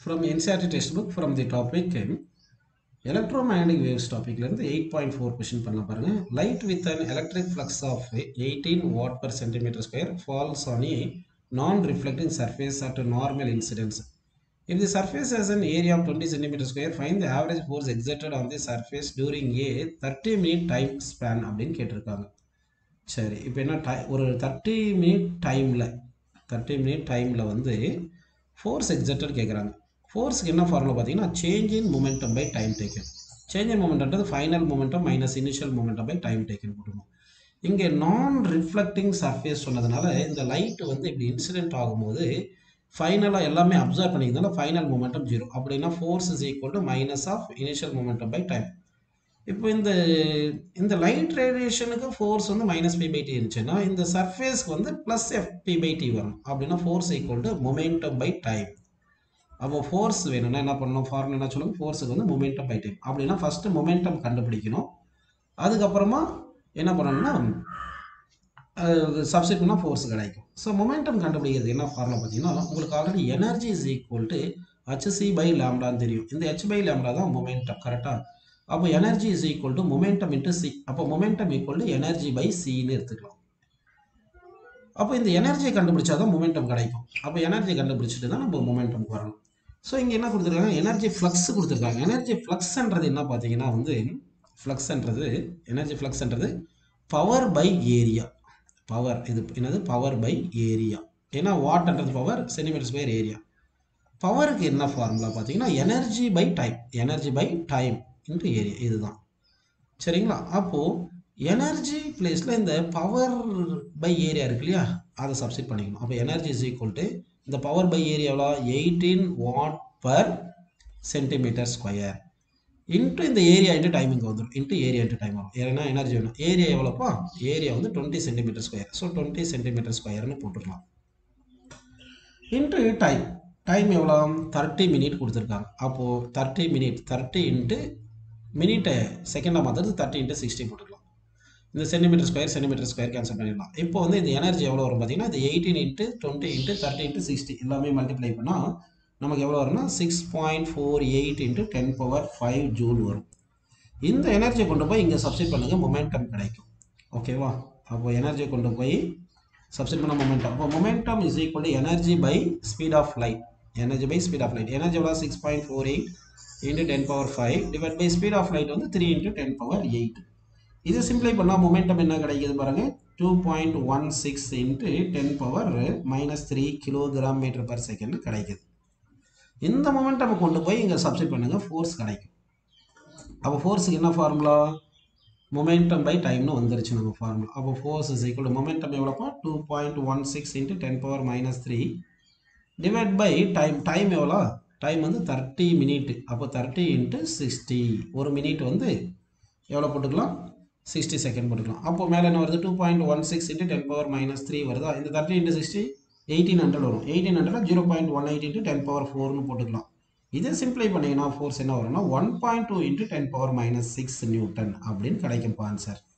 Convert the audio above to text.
from NCERT text book from the topic electromagnetic waves டாப்பிக்லேருந்து eight point four question பண்ணலாம் பாருங்கள் light with an electric flux of eighteen watt per centimetre square falls on a non reflecting surface at normal incidence If the surface has an area of 20 centimeter square, find the average force exerted on the surface during a 30 minute time span அப்படின்னு கேட்டிருக்காங்க சரி இப்போ என்ன டை ஒரு thirty minute டைமில் thirty minute டைமில் வந்து ஃபோர்ஸ் எக்ஸட்டட் கேட்குறாங்க ஃபோர்ஸுக்கு என்ன ஃபார்முலா பார்த்தீங்கன்னா change in momentum by time taken change in மூமெண்ட்ன்றது final momentum minus initial momentum by time taken போட்டுக்கணும் இங்கே நான் ரிஃப்ளெக்டிங் சர்ஃபேஸ் சொன்னதுனால இந்த லைட் வந்து இப்படி இன்சிடென்ட் ஆகும்போது ஃபைனலாக எல்லாமே அப்சர்வ் பண்ணிக்கிறதுனால ஃபைனல் மூமெண்டம் ஜீரோ அப்படின்னா force is equal to minus of initial momentum by time இப்போ இந்த இந்த லைட் ரேடியேஷனுக்கு ஃபோர்ஸ் வந்து மைனஸ் பி பை டி இருந்துச்சுன்னா இந்த சர்ஃபேஸ்க்கு வந்து plus F P by T வரும் அப்படின்னா force equal to momentum by time அப்போ ஃபோர்ஸ் வேணும்னா என்ன பண்ணணும் ஃபார்முலா என்ன சொல்லுங்க ஃபோர்ஸுக்கு வந்து மொமெண்டம் பை டைம் அப்படின்னா ஃபஸ்ட்டு மொமெண்டம் கண்டுபிடிக்கணும் அதுக்கப்புறமா என்ன பண்ணணும்னா சப்ஸ்டிட் பண்ணால் ஃபோர்ஸ் கிடைக்கும் ஸோ மொமெண்டம் கண்டுபிடிக்கிறது என்ன ஃபார்முலா பார்த்தீங்கன்னா உங்களுக்கு already energy is equal to h by லேம்டான்னு தெரியும் இந்த ஹெச் பை லேம்டா தான் மொமெண்டம் கரெக்டாக அப்போ energy is equal to momentum into C அப்போ momentum equal to energy by சின்னு எடுத்துக்கலாம் அப்போ இந்த எனர்ஜியை கண்டுபிடிச்சா தான் மொமெண்டம் கிடைக்கும் அப்போ எனர்ஜி கண்டுபிடிச்சிட்டு தான் நம்ம மொமெண்டம்க்கு வரணும் ஸோ இங்கே என்ன கொடுத்துருக்காங்க எனர்ஜி ஃப்ளக்ஸ் கொடுத்துருக்காங்க எனர்ஜி ஃப்ளக்ஸ்ன்றது என்ன பார்த்தீங்கன்னா வந்து ஃப்ளக்ஸ்ன்றது எனர்ஜி ஃப்ளக்ஸ்ன்றது பவர் பை ஏரியா பவர் இது என்னது பவர் பை ஏரியா ஏன்னா வாட்ன்றது பவர் சென்டிமீட்டர் ஸ்கொயர் ஏரியா பவருக்கு என்ன ஃபார்முலா பார்த்தீங்கன்னா energy by time energy by time into area இதுதான் சரிங்களா அப்போது எனர்ஜி பிளேஸில் இந்த பவர் பை ஏரியா இருக்கு இல்லையா அதை சப்ஸ்டிட் பண்ணிக்கணும் அப்போ எனர்ஜி இஸ் ஈக்குவல் டு இந்த பவர் பை ஏரியா எவ்வளோ eighteen watt per centimetre square into இந்த ஏரியா இன்ட்டு டைமிங் வந்துடும் இன்ட்டு ஏரியா இன்ட்டு டைம் வரும் ஏன்னா எனர்ஜி வேணும் ஏரியா எவ்வளோப்பா ஏரியா வந்து twenty centimetre square so twenty centimetre ஸ்கொயர்னு போட்டுக்கலாம் இன்ட்டு டைம் டைம் எவ்வளோ தேர்ட்டி மினிட் கொடுத்துருக்காங்க அப்போது தேர்ட்டி மினிட் தேர்ட்டி இன்ட்டு மினிட்டை செகண்டாக மாற்றுறது தேர்ட்டி இன்ட்டு சிக்ஸ்டி போட்டுக்கலாம் இந்த centimetre square centimetre square cancel பண்ணிடலாம் இப்போ வந்து இந்த எனர்ஜி எவ்வளோ வரும் பார்த்தீங்கன்னா இந்த eighteen into twenty into thirty into sixty எல்லாமே மல்டிப்ளை பண்ணால் நமக்கு எவ்வளோ வரும்னா six point four eight into ten power five joule வரும் இந்த எனர்ஜியை கொண்டு போய் இங்கே சப்ஸ்டிட் பண்ணுங்கள் மொமெண்டம் கிடைக்கும் ஓகேவா அப்போ எனர்ஜியை கொண்டு போய் சப்ஸ்டிட் பண்ண மொமெண்டம் அப்போ momentum is equal to energy by speed of light energy by speed of light energy எவ்வளோ six point four eight into ten power five divide by speed of light வந்து three into ten power eight இது simply பண்ணால் momentum என்ன கிடைக்குது பாருங்கள் two point one six into ten power minus three kilogram metre per second கிடைக்குது இந்த momentum கொண்டு போய் இங்கே சப்ஸ்டிட் பண்ணுங்கள் ஃபோர்ஸ் கிடைக்கும் அப்போ ஃபோர்ஸுக்கு என்ன ஃபார்முலா மொமெண்டம் பை டைம்னு வந்துருச்சு நம்ம ஃபார்முலா அப்போ ஃபோர்ஸ் இஸ் ஈக்குவல் மொமெண்டம் எவ்வளோப்பா two point one six into ten power minus three divide by time time எவ்வளோ டைம் வந்து தேர்ட்டி மினிட் அப்போ தேர்ட்டி இன்ட்டு சிக்ஸ்டி ஒரு மினிட் வந்து எவ்வளோ போட்டுக்கலாம் சிக்ஸ்டி செகண்ட் போட்டுக்கலாம் அப்போ மேலே என்ன வருது two point one six into ten power minus three வருதா இந்த thirty into sixty eighteen hundred வரும் eighteen hundred zero point one eight into ten power ஃபோர்னு போட்டுக்கலாம் இதை சிம்ப்ளை பண்ணிங்கன்னா ஃபோர்ஸ் என்ன வரும்னா one point two into ten power minus six newton அப்படின்னு கிடைக்கும்ப்பா ஆன்சர்